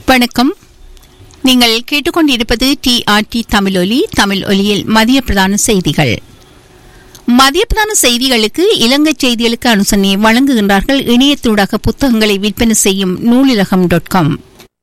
வணக்கம் நீங்கள் கேட்டுக்கொண்டிருப்பது டிஆர்டி தமிழொலி தமிழ் ஒலியில் மதிய பிரதான செய்திகள் மதிய பிரதான செய்திகளுக்கு இலங்கை செய்திகளுக்கு அனுசரணை வழங்குகின்றார்கள் இணையத்தூடாக புத்தகங்களை விற்பனை செய்யும் நூலிலகம் டாட் காம்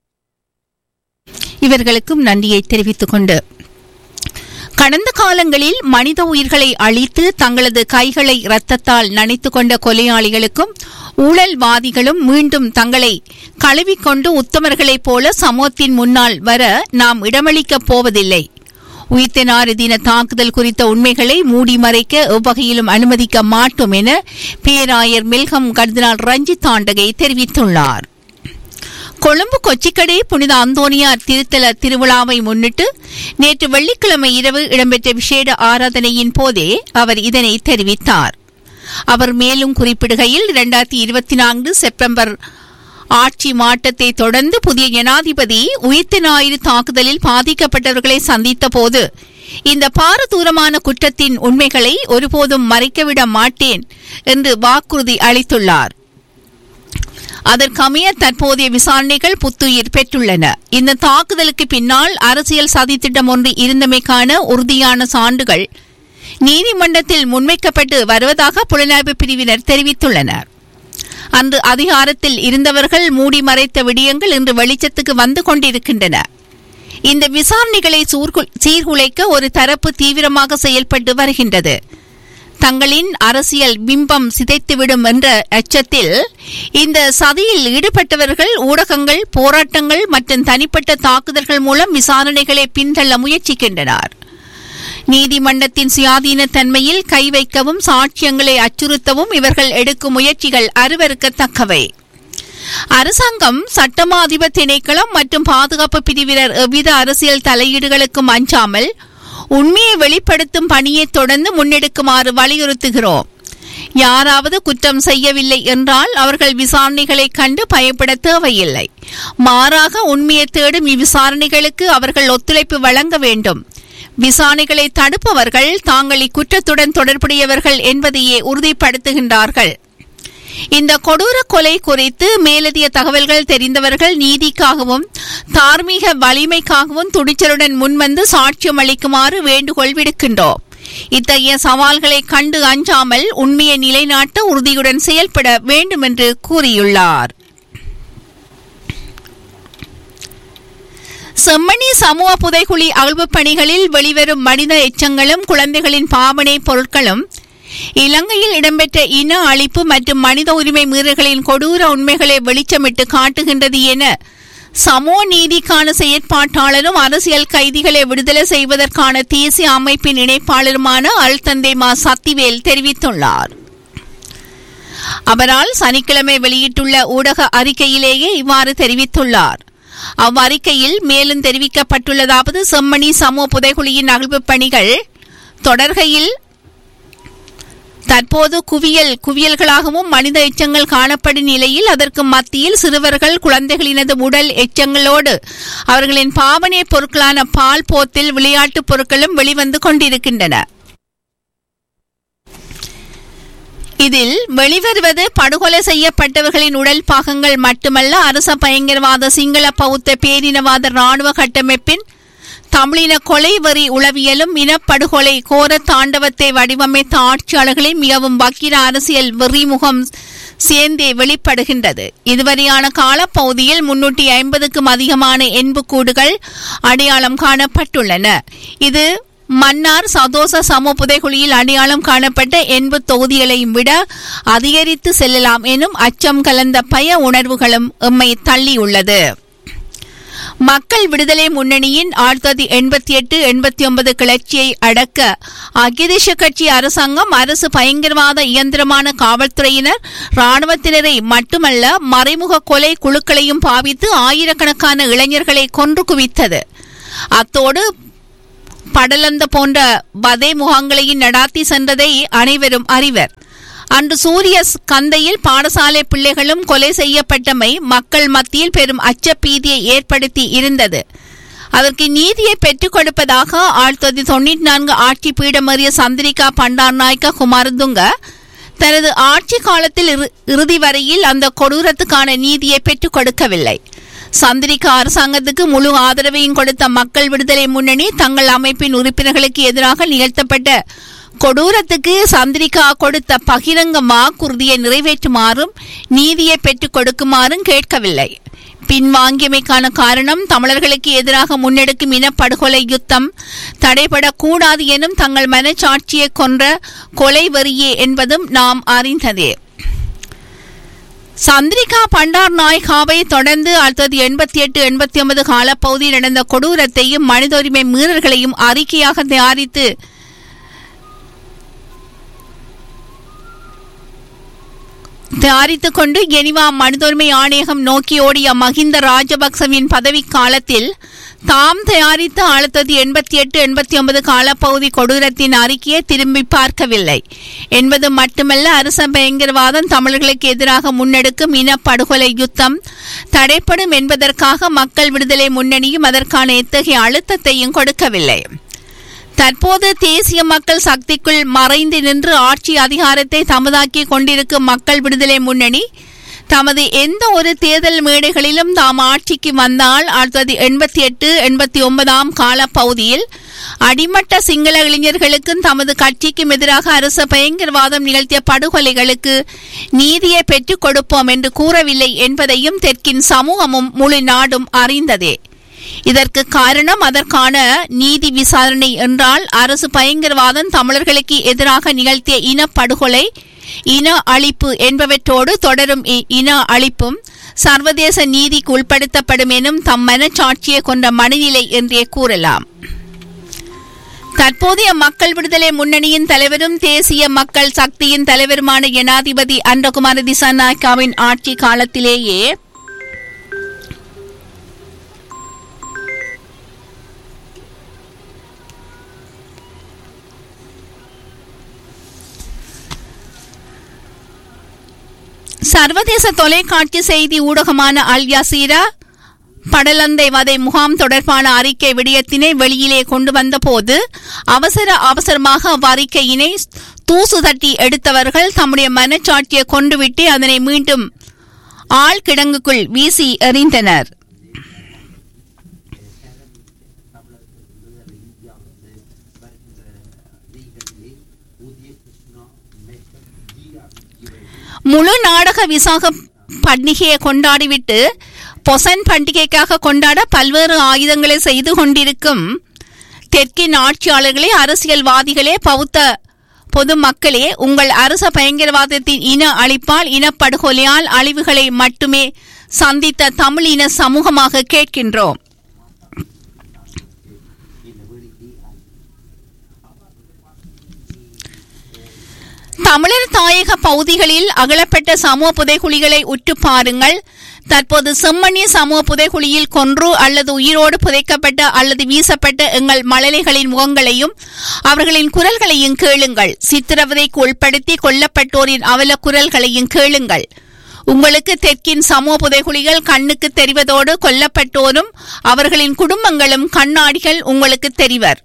இவர்களுக்கும் நன்றியை தெரிவித்துக் கொண்டு கடந்த காலங்களில் மனித உயிர்களை அழித்து தங்களது கைகளை இரத்தத்தால் நனைத்துக் கொண்ட கொலையாளிகளுக்கும் ஊழல்வாதிகளும் மீண்டும் தங்களை கழுவிக்கொண்டு உத்தமர்களைப் போல சமூகத்தின் முன்னால் வர நாம் இடமளிக்கப் போவதில்லை உயிர்த்தெனாறு தின தாக்குதல் குறித்த உண்மைகளை மூடி மறைக்க எவ்வகையிலும் அனுமதிக்க மாட்டோம் என பேராயர் மில்கம் கர்தினால் ரஞ்சித் தாண்டகை தெரிவித்துள்ளார் கொழும்பு கொச்சிக்கடை புனித அந்தோனியார் திருத்தல திருவிழாவை முன்னிட்டு நேற்று வெள்ளிக்கிழமை இரவு இடம்பெற்ற விசேட ஆராதனையின் போதே அவர் இதனை தெரிவித்தார் அவர் மேலும் குறிப்பிடுகையில் இரண்டாயிரத்தி இருபத்தி நான்கு செப்டம்பர் ஆட்சி மாற்றத்தை தொடர்ந்து புதிய ஜனாதிபதி உயிர்த்த ஞாயிறு தாக்குதலில் பாதிக்கப்பட்டவர்களை சந்தித்த போது இந்த பாரதூரமான குற்றத்தின் உண்மைகளை ஒருபோதும் மறைக்கவிட மாட்டேன் என்று வாக்குறுதி அளித்துள்ளார் அதற்கமைய தற்போதைய விசாரணைகள் புத்துயிர் பெற்றுள்ளன இந்த தாக்குதலுக்கு பின்னால் அரசியல் சதித்திட்டம் ஒன்று இருந்தமைக்கான உறுதியான சான்றுகள் நீதிமன்றத்தில் முன்வைக்கப்பட்டு வருவதாக புலனாய்வு பிரிவினர் தெரிவித்துள்ளனர் அன்று அதிகாரத்தில் இருந்தவர்கள் மூடி மறைத்த விடயங்கள் இன்று வெளிச்சத்துக்கு வந்து கொண்டிருக்கின்றன இந்த விசாரணைகளை சீர்குலைக்க ஒரு தரப்பு தீவிரமாக செயல்பட்டு வருகின்றது தங்களின் அரசியல் பிம்பம் சிதைத்துவிடும் என்ற அச்சத்தில் இந்த சதியில் ஈடுபட்டவர்கள் ஊடகங்கள் போராட்டங்கள் மற்றும் தனிப்பட்ட தாக்குதல்கள் மூலம் விசாரணைகளை பின்தள்ள முயற்சிக்கின்றனர் நீதிமன்றத்தின் சுயாதீன தன்மையில் கை வைக்கவும் சாட்சியங்களை அச்சுறுத்தவும் இவர்கள் எடுக்கும் முயற்சிகள் அருவருக்கத்தக்கவை அரசாங்கம் சட்டமா அதிபர் திணைக்களம் மற்றும் பாதுகாப்பு பிரிவினர் எவ்வித அரசியல் தலையீடுகளுக்கும் அஞ்சாமல் உண்மையை வெளிப்படுத்தும் பணியை தொடர்ந்து முன்னெடுக்குமாறு வலியுறுத்துகிறோம் யாராவது குற்றம் செய்யவில்லை என்றால் அவர்கள் விசாரணைகளை கண்டு பயப்பட தேவையில்லை மாறாக உண்மையை தேடும் இவ்விசாரணைகளுக்கு அவர்கள் ஒத்துழைப்பு வழங்க வேண்டும் விசாரணைகளை தடுப்பவர்கள் தாங்கள் இக்குற்றத்துடன் தொடர்புடையவர்கள் என்பதையே உறுதிப்படுத்துகின்றார்கள் இந்த கொடூர கொலை குறித்து மேலதிக தகவல்கள் தெரிந்தவர்கள் நீதிக்காகவும் தார்மீக வலிமைக்காகவும் துணிச்சலுடன் முன்வந்து சாட்சியம் அளிக்குமாறு வேண்டுகோள் விடுக்கின்றோம் இத்தகைய சவால்களை கண்டு அஞ்சாமல் உண்மையை நிலைநாட்ட உறுதியுடன் செயல்பட வேண்டும் என்று கூறியுள்ளார் செம்மணி சமூக புதைகுழி அகழ்வு பணிகளில் வெளிவரும் மனித எச்சங்களும் குழந்தைகளின் பாவனை பொருட்களும் இலங்கையில் இடம்பெற்ற இன அழிப்பு மற்றும் மனித உரிமை மீறல்களின் கொடூர உண்மைகளை வெளிச்சமிட்டு காட்டுகின்றது என சமூக நீதிக்கான செயற்பாட்டாளரும் அரசியல் கைதிகளை விடுதலை செய்வதற்கான தேசிய அமைப்பின் இணைப்பாளருமான அல் தந்தை மா சத்திவேல் தெரிவித்துள்ளார் அவரால் சனிக்கிழமை வெளியிட்டுள்ள ஊடக அறிக்கையிலேயே இவ்வாறு தெரிவித்துள்ளார் அவ்வறிக்கையில் மேலும் தெரிவிக்கப்பட்டுள்ளதாவது செம்மணி சமூக புதைகுழியின் அகழ்வு பணிகள் தொடர்கையில் தற்போது குவியல் குவியல்களாகவும் மனித எச்சங்கள் காணப்படும் நிலையில் அதற்கு மத்தியில் சிறுவர்கள் குழந்தைகளினது உடல் எச்சங்களோடு அவர்களின் பாவனை பொருட்களான பால் போத்தில் விளையாட்டுப் பொருட்களும் வெளிவந்து கொண்டிருக்கின்றன இதில் வெளிவருவது படுகொலை செய்யப்பட்டவர்களின் உடல் பாகங்கள் மட்டுமல்ல அரச பயங்கரவாத சிங்கள பௌத்த பேரினவாத ராணுவ கட்டமைப்பின் தமிழின கொலை வரி உளவியலும் இனப்படுகொலை கோர தாண்டவத்தை வடிவமைத்த ஆட்சியாளர்களின் மிகவும் வக்கிர அரசியல் வெறிமுகம் சேர்ந்தே வெளிப்படுகின்றது இதுவரையான காலப்பகுதியில் முன்னூற்றி ஐம்பதுக்கும் அதிகமான எண்புக்கூடுகள் அடையாளம் காணப்பட்டுள்ளன இது மன்னார் சதோச சம புதைகுழியில் அடையாளம் காணப்பட்ட எண்பு தொகுதிகளையும் விட அதிகரித்து செல்லலாம் எனும் அச்சம் கலந்த பய உணர்வுகளும் எம்மை தள்ளியுள்ளது மக்கள் விடுதலை முன்னணியின் ஆயிரத்தி தொள்ளாயிரத்தி எண்பத்தி எட்டு எண்பத்தி ஒன்பது கிளர்ச்சியை அடக்க அகிதேஷ கட்சி அரசாங்கம் அரசு பயங்கரவாத இயந்திரமான காவல்துறையினர் ராணுவத்தினரை மட்டுமல்ல மறைமுக கொலை குழுக்களையும் பாவித்து ஆயிரக்கணக்கான இளைஞர்களை கொன்று குவித்தது அத்தோடு படலந்த போன்ற வதை முகாங்களையும் நடாத்தி சென்றதை அனைவரும் அறிவர் அன்று சூரிய கந்தையில் பாடசாலை பிள்ளைகளும் கொலை செய்யப்பட்டமை மக்கள் மத்தியில் பெரும் அச்சப்பீதியை ஏற்படுத்தி இருந்தது அதற்கு நீதியை பெற்றுக் கொடுப்பதாக ஆயிரத்தி தொள்ளாயிரத்தி தொண்ணூற்றி நான்கு ஆட்சி பீடமறிய சந்திரிகா பண்டார் நாயக்க குமாரதுங்க தனது ஆட்சி காலத்தில் இறுதி வரையில் அந்த கொடூரத்துக்கான நீதியை பெற்றுக் கொடுக்கவில்லை சந்திரிகா அரசாங்கத்துக்கு முழு ஆதரவையும் கொடுத்த மக்கள் விடுதலை முன்னணி தங்கள் அமைப்பின் உறுப்பினர்களுக்கு எதிராக நிகழ்த்தப்பட்ட கொடூரத்துக்கு சந்திரிகா கொடுத்த பகிரங்க வாக்குறுதியை நிறைவேற்றுமாறும் நீதியை பெற்றுக் கொடுக்குமாறும் கேட்கவில்லை பின்வாங்கியமைக்கான காரணம் தமிழர்களுக்கு எதிராக முன்னெடுக்கும் இனப்படுகொலை யுத்தம் தடைபடக்கூடாது எனும் தங்கள் மனச்சாட்சியை கொன்ற கொலை வரியே என்பதும் நாம் அறிந்ததே சந்திரிகா பண்டார் நாயகாவை தொடர்ந்து அடுத்தது எண்பத்தி எட்டு எண்பத்தி ஒன்பது காலப்பகுதியில் நடந்த கொடூரத்தையும் மனித உரிமை மீறல்களையும் அறிக்கையாக தயாரித்து தயாரித்துக் கொண்டு ஜெனிவா மனிதுரிமை ஆணையகம் நோக்கி ஓடிய மஹிந்த ராஜபக்சவின் பதவி காலத்தில் தாம் தயாரித்த அடுத்தது எண்பத்தி எட்டு எண்பத்தி ஒன்பது காலப்பகுதி கொடூரத்தின் அறிக்கையை திரும்பி பார்க்கவில்லை என்பது மட்டுமல்ல அரச பயங்கரவாதம் தமிழர்களுக்கு எதிராக முன்னெடுக்கும் இனப்படுகொலை யுத்தம் தடைப்படும் என்பதற்காக மக்கள் விடுதலை முன்னணியும் அதற்கான எத்தகைய அழுத்தத்தையும் கொடுக்கவில்லை தற்போது தேசிய மக்கள் சக்திக்குள் மறைந்து நின்று ஆட்சி அதிகாரத்தை தமதாக்கி கொண்டிருக்கும் மக்கள் விடுதலை முன்னணி தமது எந்த ஒரு தேர்தல் மேடைகளிலும் தாம் ஆட்சிக்கு வந்தால் அடுத்தது எண்பத்தி எட்டு எண்பத்தி ஒன்பதாம் கால பகுதியில் அடிமட்ட சிங்கள இளைஞர்களுக்கும் தமது கட்சிக்கும் எதிராக அரச பயங்கரவாதம் நிகழ்த்திய படுகொலைகளுக்கு நீதியை பெற்றுக் கொடுப்போம் என்று கூறவில்லை என்பதையும் தெற்கின் சமூகமும் முழு நாடும் அறிந்ததே இதற்கு காரணம் அதற்கான நீதி விசாரணை என்றால் அரசு பயங்கரவாதம் தமிழர்களுக்கு எதிராக நிகழ்த்திய இனப்படுகொலை இன அழிப்பு என்பவற்றோடு தொடரும் இன அழிப்பும் சர்வதேச நீதிக்கு உட்படுத்தப்படும் எனும் தம் மனச்சாட்சியை கொண்ட மனநிலை என்றே கூறலாம் தற்போதைய மக்கள் விடுதலை முன்னணியின் தலைவரும் தேசிய மக்கள் சக்தியின் தலைவருமான ஜனாதிபதி அன்றகுமார திசாநாயக்காவின் ஆட்சி காலத்திலேயே சர்வதேச தொலைக்காட்சி செய்தி ஊடகமான அல் யசீரா படலந்தை வதை முகாம் தொடர்பான அறிக்கை விடயத்தினை வெளியிலே கொண்டு வந்தபோது அவசர அவசரமாக அவ்வறிக்கையினை தூசு தட்டி எடுத்தவர்கள் தம்முடைய மனச்சாட்சியை கொண்டுவிட்டு அதனை மீண்டும் ஆழ்கிடங்குக்குள் வீசி எறிந்தனர் முழு நாடக விசாக பண்டிகையை கொண்டாடிவிட்டு பொசன் பண்டிகைக்காக கொண்டாட பல்வேறு ஆயுதங்களை செய்து கொண்டிருக்கும் தெற்கின் ஆட்சியாளர்களே அரசியல்வாதிகளே பௌத்த பொதுமக்களே உங்கள் அரச பயங்கரவாதத்தின் இன அழிப்பால் இனப்படுகொலையால் அழிவுகளை மட்டுமே சந்தித்த தமிழ் இன சமூகமாக கேட்கின்றோம் தமிழர் தாயக பகுதிகளில் அகலப்பட்ட சமூக புதைகுழிகளை உற்று பாருங்கள் தற்போது செம்மணி சமூக புதைகுழியில் கொன்று அல்லது உயிரோடு புதைக்கப்பட்ட அல்லது வீசப்பட்ட எங்கள் மழலைகளின் முகங்களையும் அவர்களின் குரல்களையும் கேளுங்கள் சித்திரவதைக்கு உட்படுத்தி கொல்லப்பட்டோரின் அவல குரல்களையும் கேளுங்கள் உங்களுக்கு தெற்கின் சமூக புதைகுழிகள் கண்ணுக்கு தெரிவதோடு கொல்லப்பட்டோரும் அவர்களின் குடும்பங்களும் கண்ணாடிகள் உங்களுக்கு தெரிவர்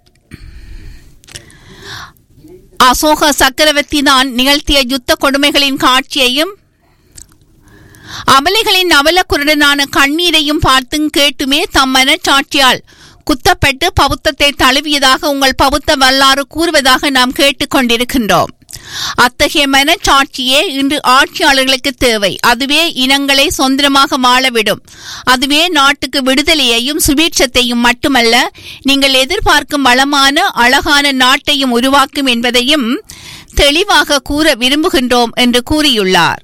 அசோக சக்கரவர்த்தி தான் நிகழ்த்திய யுத்த கொடுமைகளின் காட்சியையும் அமலைகளின் அவலக்குருடனான கண்ணீரையும் பார்த்தும் கேட்டுமே தம் மனச்சாட்சியால் குத்தப்பட்டு பௌத்தத்தை தழுவியதாக உங்கள் பௌத்த வரலாறு கூறுவதாக நாம் கேட்டுக்கொண்டிருக்கின்றோம் அத்தகைய மனச்சாட்சியே இன்று ஆட்சியாளர்களுக்கு தேவை அதுவே இனங்களை சொந்தமாக வாழவிடும் அதுவே நாட்டுக்கு விடுதலையையும் சுபீட்சத்தையும் மட்டுமல்ல நீங்கள் எதிர்பார்க்கும் வளமான அழகான நாட்டையும் உருவாக்கும் என்பதையும் தெளிவாக கூற விரும்புகின்றோம் என்று கூறியுள்ளார்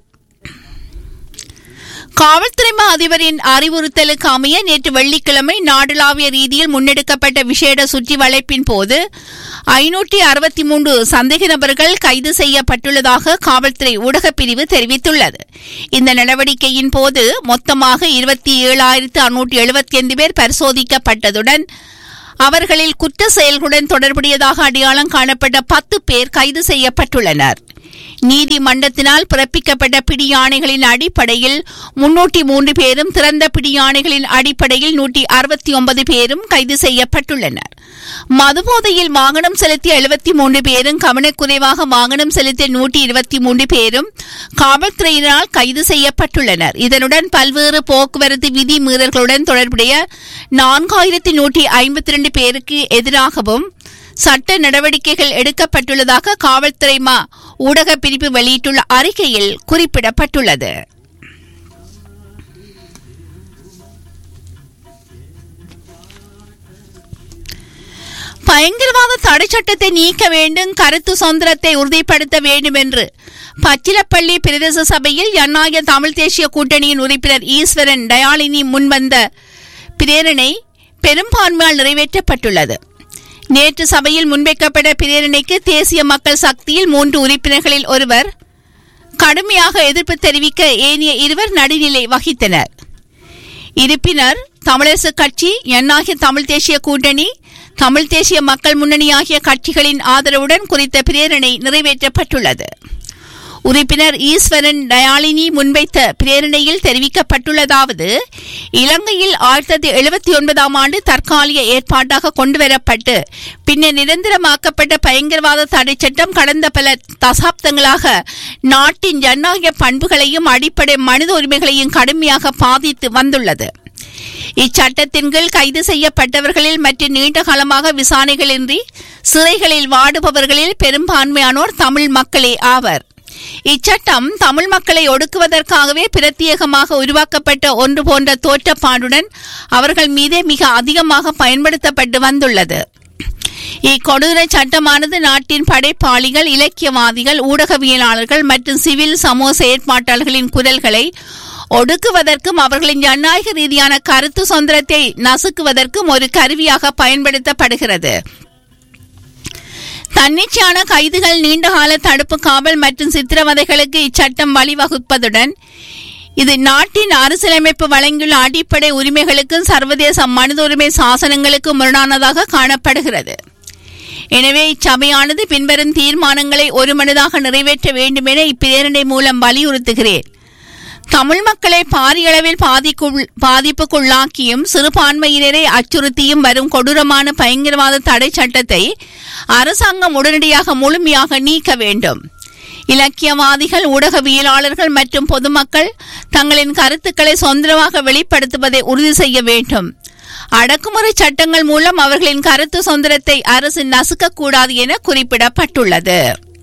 காவல்துறை அதிபரின் அறிவுறுத்தலுக்கு அமைய நேற்று வெள்ளிக்கிழமை நாடளாவிய ரீதியில் முன்னெடுக்கப்பட்ட விசேட சுற்றி வளைப்பின் போது ஐநூற்றி அறுபத்தி மூன்று சந்தேக நபர்கள் கைது செய்யப்பட்டுள்ளதாக காவல்துறை ஊடகப் பிரிவு தெரிவித்துள்ளது இந்த நடவடிக்கையின் போது மொத்தமாக இருபத்தி ஏழாயிரத்து அறுநூற்றி எழுபத்தி ஐந்து பேர் பரிசோதிக்கப்பட்டதுடன் அவர்களில் குற்ற செயல்களுடன் தொடர்புடையதாக அடையாளம் காணப்பட்ட பத்து பேர் கைது செய்யப்பட்டுள்ளனர் நீதிமன்றத்தினால் பிறப்பிக்கப்பட்ட பிடியாணைகளின் அடிப்படையில் முன்னூற்றி மூன்று பேரும் திறந்த பிடியாணைகளின் அடிப்படையில் நூற்றி அறுபத்தி ஒன்பது பேரும் கைது செய்யப்பட்டுள்ளனர் மதுபோதையில் வாகனம் செலுத்திய எழுபத்தி மூன்று பேரும் கவனக்குறைவாக வாகனம் செலுத்திய நூற்றி இருபத்தி மூன்று பேரும் காவல்துறையினரால் கைது செய்யப்பட்டுள்ளனர் இதனுடன் பல்வேறு போக்குவரத்து விதி மீறல்களுடன் தொடர்புடைய நான்காயிரத்தி நூற்றி ஐம்பத்தி ரெண்டு பேருக்கு எதிராகவும் சட்ட நடவடிக்கைகள் எடுக்கப்பட்டுள்ளதாக காவல்துறை மா ஊடக பிரிவு வெளியிட்டுள்ள அறிக்கையில் குறிப்பிடப்பட்டுள்ளது பயங்கரவாத தடை சட்டத்தை நீக்க வேண்டும் கருத்து சுதந்திரத்தை உறுதிப்படுத்த வேண்டும் என்று பச்சிலப்பள்ளி பிரதேச சபையில் ஜனநாயக தமிழ் தேசிய கூட்டணியின் உறுப்பினர் ஈஸ்வரன் தயாளினி முன்வந்த பிரேரணை பெரும்பான்மையால் நிறைவேற்றப்பட்டுள்ளது நேற்று சபையில் முன்வைக்கப்பட்ட பிரேரணைக்கு தேசிய மக்கள் சக்தியில் மூன்று உறுப்பினர்களில் ஒருவர் கடுமையாக எதிர்ப்பு தெரிவிக்க ஏனைய இருவர் நடுநிலை வகித்தனர் இருப்பினர் தமிழரசு கட்சி எண்ணாகிய தமிழ் தேசிய கூட்டணி தமிழ் தேசிய மக்கள் முன்னணி ஆகிய கட்சிகளின் ஆதரவுடன் குறித்த பிரேரணை நிறைவேற்றப்பட்டுள்ளது உறுப்பினர் ஈஸ்வரன் தயாளினி முன்வைத்த பிரேரணையில் தெரிவிக்கப்பட்டுள்ளதாவது இலங்கையில் ஆயிரத்தி தொள்ளாயிரத்தி எழுபத்தி ஒன்பதாம் ஆண்டு தற்காலிக ஏற்பாட்டாக கொண்டுவரப்பட்டு பின்னர் நிரந்தரமாக்கப்பட்ட பயங்கரவாத தடை சட்டம் கடந்த பல தசாப்தங்களாக நாட்டின் ஜனநாயக பண்புகளையும் அடிப்படை மனித உரிமைகளையும் கடுமையாக பாதித்து வந்துள்ளது இச்சட்டத்தின் கீழ் கைது செய்யப்பட்டவர்களில் மற்றும் நீண்ட காலமாக விசாரணைகளின்றி சிறைகளில் வாடுபவர்களில் பெரும்பான்மையானோர் தமிழ் மக்களே ஆவர் இச்சட்டம் தமிழ் மக்களை ஒடுக்குவதற்காகவே பிரத்யேகமாக உருவாக்கப்பட்ட ஒன்று போன்ற தோற்றப்பாடுடன் அவர்கள் மீதே மிக அதிகமாக பயன்படுத்தப்பட்டு வந்துள்ளது இக்கொடூர சட்டமானது நாட்டின் படைப்பாளிகள் இலக்கியவாதிகள் ஊடகவியலாளர்கள் மற்றும் சிவில் சமூக செயற்பாட்டாளர்களின் குரல்களை ஒடுக்குவதற்கும் அவர்களின் ஜனநாயக ரீதியான கருத்து சுதந்திரத்தை நசுக்குவதற்கும் ஒரு கருவியாக பயன்படுத்தப்படுகிறது தன்னிச்சையான கைதுகள் நீண்டகால தடுப்பு காவல் மற்றும் சித்திரவதைகளுக்கு இச்சட்டம் வழிவகுப்பதுடன் இது நாட்டின் அரசியலமைப்பு வழங்கியுள்ள அடிப்படை உரிமைகளுக்கும் சர்வதேச மனித உரிமை சாசனங்களுக்கும் முரணானதாக காணப்படுகிறது எனவே இச்சபையானது பின்வரும் தீர்மானங்களை ஒருமனதாக நிறைவேற்ற வேண்டும் என இப்பிரேரணை மூலம் வலியுறுத்துகிறேன் தமிழ் மக்களை பாரியளவில் பாதிக்குள் பாதிப்புக்குள்ளாக்கியும் சிறுபான்மையினரை அச்சுறுத்தியும் வரும் கொடூரமான பயங்கரவாத தடை சட்டத்தை அரசாங்கம் உடனடியாக முழுமையாக நீக்க வேண்டும் இலக்கியவாதிகள் ஊடகவியலாளர்கள் மற்றும் பொதுமக்கள் தங்களின் கருத்துக்களை சொந்தமாக வெளிப்படுத்துவதை உறுதி செய்ய வேண்டும் அடக்குமுறை சட்டங்கள் மூலம் அவர்களின் கருத்து சுதந்திரத்தை அரசு நசுக்கக்கூடாது என குறிப்பிடப்பட்டுள்ளது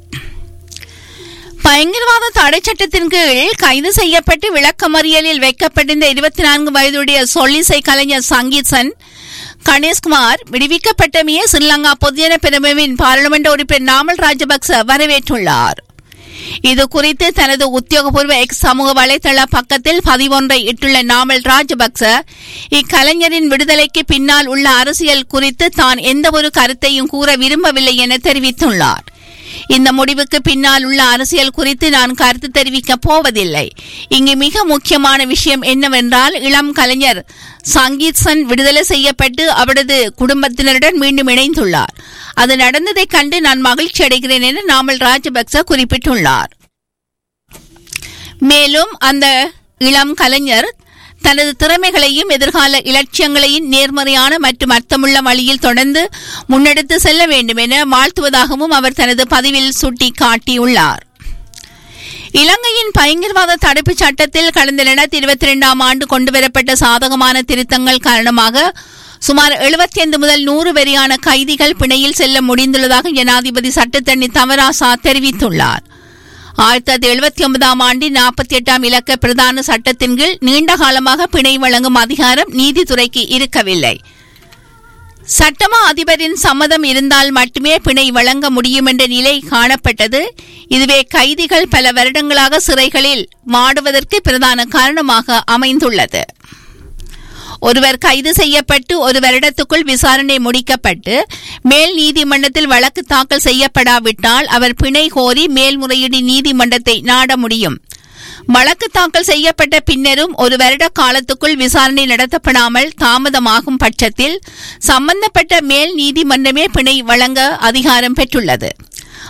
பயங்கரவாத தடை சட்டத்தின் கீழ் கைது செய்யப்பட்டு விளக்கமறியலில் வைக்கப்பட்டிருந்த இருபத்தி நான்கு வயதுடைய சொல்லிசை கலைஞர் சங்கீத்சன் கணேஷ்குமார் விடுவிக்கப்பட்டமையே ஸ்ரீலங்கா பொதுஜன பிரிவின் பாராளுமன்ற உறுப்பினர் நாமல் ராஜபக்ச வரவேற்றுள்ளார் இது குறித்து தனது உத்தியோகபூர்வ எக்ஸ் சமூக வலைதள பக்கத்தில் பதிவொன்றை இட்டுள்ள நாமல் ராஜபக்ச இக்கலைஞரின் விடுதலைக்கு பின்னால் உள்ள அரசியல் குறித்து தான் எந்த ஒரு கருத்தையும் கூற விரும்பவில்லை என தெரிவித்துள்ளார் இந்த முடிவுக்கு பின்னால் உள்ள அரசியல் குறித்து நான் கருத்து தெரிவிக்கப் போவதில்லை இங்கு மிக முக்கியமான விஷயம் என்னவென்றால் இளம் கலைஞர் சங்கீத்சன் விடுதலை செய்யப்பட்டு அவரது குடும்பத்தினருடன் மீண்டும் இணைந்துள்ளார் அது நடந்ததைக் கண்டு நான் மகிழ்ச்சி அடைகிறேன் என நாமல் ராஜபக்ச குறிப்பிட்டுள்ளார் மேலும் அந்த இளம் கலைஞர் தனது திறமைகளையும் எதிர்கால இலட்சியங்களையும் நேர்மறையான மற்றும் அர்த்தமுள்ள வழியில் தொடர்ந்து முன்னெடுத்து செல்ல வேண்டும் என வாழ்த்துவதாகவும் அவர் தனது பதிவில் சுட்டிக்காட்டியுள்ளார் இலங்கையின் பயங்கரவாத தடுப்பு சட்டத்தில் கடந்த இரண்டாயிரத்தி இருபத்தி இரண்டாம் ஆண்டு கொண்டுவரப்பட்ட சாதகமான திருத்தங்கள் காரணமாக சுமார் எழுபத்தி ஐந்து முதல் நூறு வரையான கைதிகள் பிணையில் செல்ல முடிந்துள்ளதாக ஜனாதிபதி சட்டத்தண்ணி தவராசா தெரிவித்துள்ளார் ஆயிரத்தி தொள்ளாயிரத்தி எழுபத்தி ஒன்பதாம் ஆண்டு நாற்பத்தி எட்டாம் இலக்க பிரதான சட்டத்தின் கீழ் நீண்ட காலமாக பிணை வழங்கும் அதிகாரம் நீதித்துறைக்கு இருக்கவில்லை சட்டமா அதிபரின் சம்மதம் இருந்தால் மட்டுமே பிணை வழங்க முடியும் என்ற நிலை காணப்பட்டது இதுவே கைதிகள் பல வருடங்களாக சிறைகளில் வாடுவதற்கு பிரதான காரணமாக அமைந்துள்ளது ஒருவர் கைது செய்யப்பட்டு ஒரு வருடத்துக்குள் விசாரணை முடிக்கப்பட்டு மேல் நீதிமன்றத்தில் வழக்கு தாக்கல் செய்யப்படாவிட்டால் அவர் பிணை கோரி மேல்முறையீடு நீதிமன்றத்தை நாட முடியும் வழக்கு தாக்கல் செய்யப்பட்ட பின்னரும் ஒரு வருட காலத்துக்குள் விசாரணை நடத்தப்படாமல் தாமதமாகும் பட்சத்தில் சம்பந்தப்பட்ட மேல் நீதிமன்றமே பிணை வழங்க அதிகாரம் பெற்றுள்ளது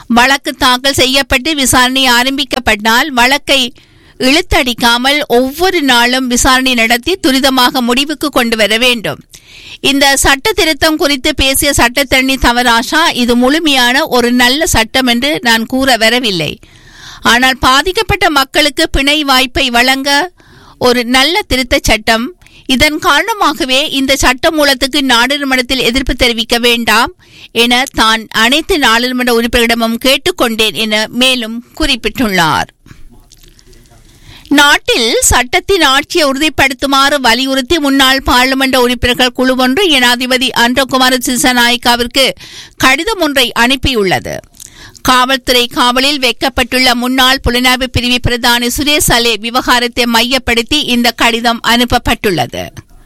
வழக்கு தாக்கல் செய்யப்பட்டு விசாரணை ஆரம்பிக்கப்பட்டால் வழக்கை இழுத்தடிக்காமல் ஒவ்வொரு நாளும் விசாரணை நடத்தி துரிதமாக முடிவுக்கு கொண்டு வர வேண்டும் இந்த சட்ட திருத்தம் குறித்து பேசிய சட்டத்தரணி தவராஷா இது முழுமையான ஒரு நல்ல சட்டம் என்று நான் கூற வரவில்லை ஆனால் பாதிக்கப்பட்ட மக்களுக்கு பிணை வாய்ப்பை வழங்க ஒரு நல்ல திருத்தச் சட்டம் இதன் காரணமாகவே இந்த சட்ட மூலத்துக்கு நாடாளுமன்றத்தில் எதிர்ப்பு தெரிவிக்க வேண்டாம் என தான் அனைத்து நாடாளுமன்ற உறுப்பினரிடமும் கேட்டுக்கொண்டேன் என மேலும் குறிப்பிட்டுள்ளார் நாட்டில் சட்டத்தின் ஆட்சியை உறுதிப்படுத்துமாறு வலியுறுத்தி முன்னாள் பாராளுமன்ற உறுப்பினர்கள் குழு ஒன்று ஜனாதிபதி அன்றகுமார சிசநாயக்காவிற்கு கடிதம் ஒன்றை அனுப்பியுள்ளது காவல்துறை காவலில் வைக்கப்பட்டுள்ள முன்னாள் புலனாய்வு பிரிவு பிரதானி சுரேஷ் அலே விவகாரத்தை மையப்படுத்தி இந்த கடிதம் அனுப்பப்பட்டுள்ளது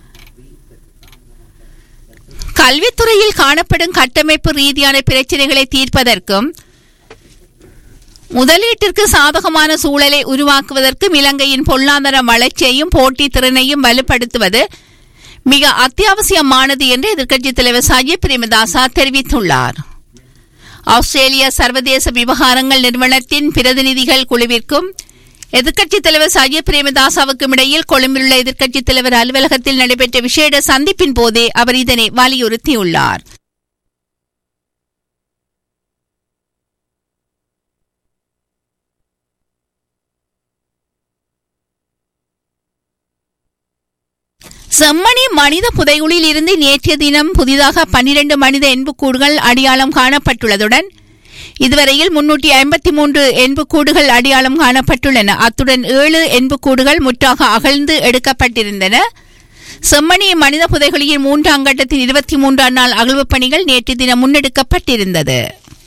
கல்வித்துறையில் காணப்படும் கட்டமைப்பு ரீதியான பிரச்சினைகளை தீர்ப்பதற்கும் முதலீட்டிற்கு சாதகமான சூழலை உருவாக்குவதற்கும் இலங்கையின் பொருளாதார வளர்ச்சியையும் போட்டி திறனையும் வலுப்படுத்துவது மிக அத்தியாவசியமானது என்று எதிர்க்கட்சித் தலைவர் சஜித் பிரேமதாசா தெரிவித்துள்ளார் ஆஸ்திரேலிய சர்வதேச விவகாரங்கள் நிறுவனத்தின் பிரதிநிதிகள் குழுவிற்கும் எதிர்க்கட்சித் தலைவர் சஜித் பிரேமதாசாவுக்கும் இடையில் கொழும்பிலுள்ள எதிர்க்கட்சித் தலைவர் அலுவலகத்தில் நடைபெற்ற விசேட சந்திப்பின் போதே அவர் இதனை வலியுறுத்தியுள்ளார் செம்மணி மனித புதைகுழில் இருந்து நேற்றைய தினம் புதிதாக பன்னிரண்டு மனித எண்புக்கூடுகள் அடையாளம் காணப்பட்டுள்ளதுடன் இதுவரையில் முன்னூற்றி ஐம்பத்தி மூன்று எண்புக்கூடுகள் அடையாளம் காணப்பட்டுள்ளன அத்துடன் ஏழு எண்புக்கூடுகள் முற்றாக அகழ்ந்து எடுக்கப்பட்டிருந்தன செம்மணி மனித புதைகுழியின் மூன்றாம் கட்டத்தின் இருபத்தி மூன்றாம் நாள் அகழ்வுப் பணிகள் நேற்று தினம் முன்னெடுக்கப்பட்டிருந்தது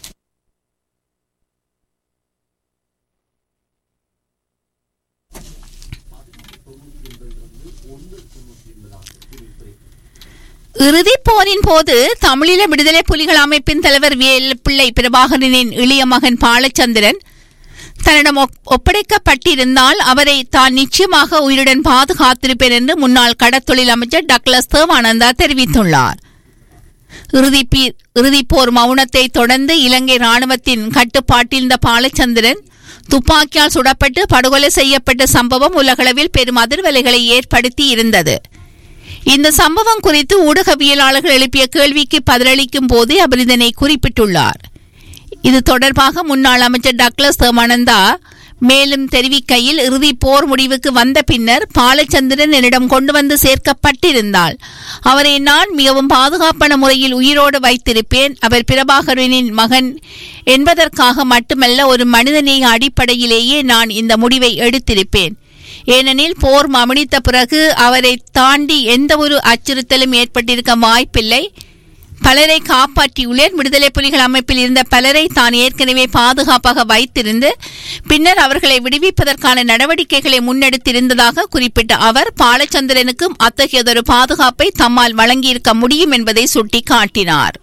இறுதிப் போரின் போது தமிழீழ விடுதலை புலிகள் அமைப்பின் தலைவர் வேல் பிள்ளை பிரபாகரனின் இளைய மகன் பாலச்சந்திரன் தன்னிடம் ஒப்படைக்கப்பட்டிருந்தால் அவரை தான் நிச்சயமாக உயிருடன் பாதுகாத்திருப்பேன் என்று முன்னாள் கடத்தொழில் அமைச்சர் டக்ளஸ் தேவானந்தா தெரிவித்துள்ளார் இறுதிப்போர் மௌனத்தை தொடர்ந்து இலங்கை ராணுவத்தின் கட்டுப்பாட்டில் இருந்த பாலச்சந்திரன் துப்பாக்கியால் சுடப்பட்டு படுகொலை செய்யப்பட்ட சம்பவம் உலகளவில் பெரும் அதிர்வலைகளை ஏற்படுத்தி இருந்தது இந்த சம்பவம் குறித்து ஊடகவியலாளர்கள் எழுப்பிய கேள்விக்கு பதிலளிக்கும் போதே அவர் இதனை குறிப்பிட்டுள்ளார் இது தொடர்பாக முன்னாள் அமைச்சர் டக்ளஸ் தேமானந்தா மேலும் தெரிவிக்கையில் இறுதி போர் முடிவுக்கு வந்த பின்னர் பாலச்சந்திரன் என்னிடம் கொண்டு வந்து சேர்க்கப்பட்டிருந்தால் அவரை நான் மிகவும் பாதுகாப்பான முறையில் உயிரோடு வைத்திருப்பேன் அவர் பிரபாகரனின் மகன் என்பதற்காக மட்டுமல்ல ஒரு மனிதநேய அடிப்படையிலேயே நான் இந்த முடிவை எடுத்திருப்பேன் ஏனெனில் போர் மமனித்த பிறகு அவரை தாண்டி எந்த ஒரு அச்சுறுத்தலும் ஏற்பட்டிருக்க வாய்ப்பில்லை பலரை காப்பாற்றியுள்ளேன் விடுதலை புலிகள் அமைப்பில் இருந்த பலரை தான் ஏற்கனவே பாதுகாப்பாக வைத்திருந்து பின்னர் அவர்களை விடுவிப்பதற்கான நடவடிக்கைகளை முன்னெடுத்திருந்ததாக குறிப்பிட்ட அவர் பாலச்சந்திரனுக்கும் அத்தகையதொரு பாதுகாப்பை தம்மால் வழங்கியிருக்க முடியும் என்பதை சுட்டிக்காட்டினார்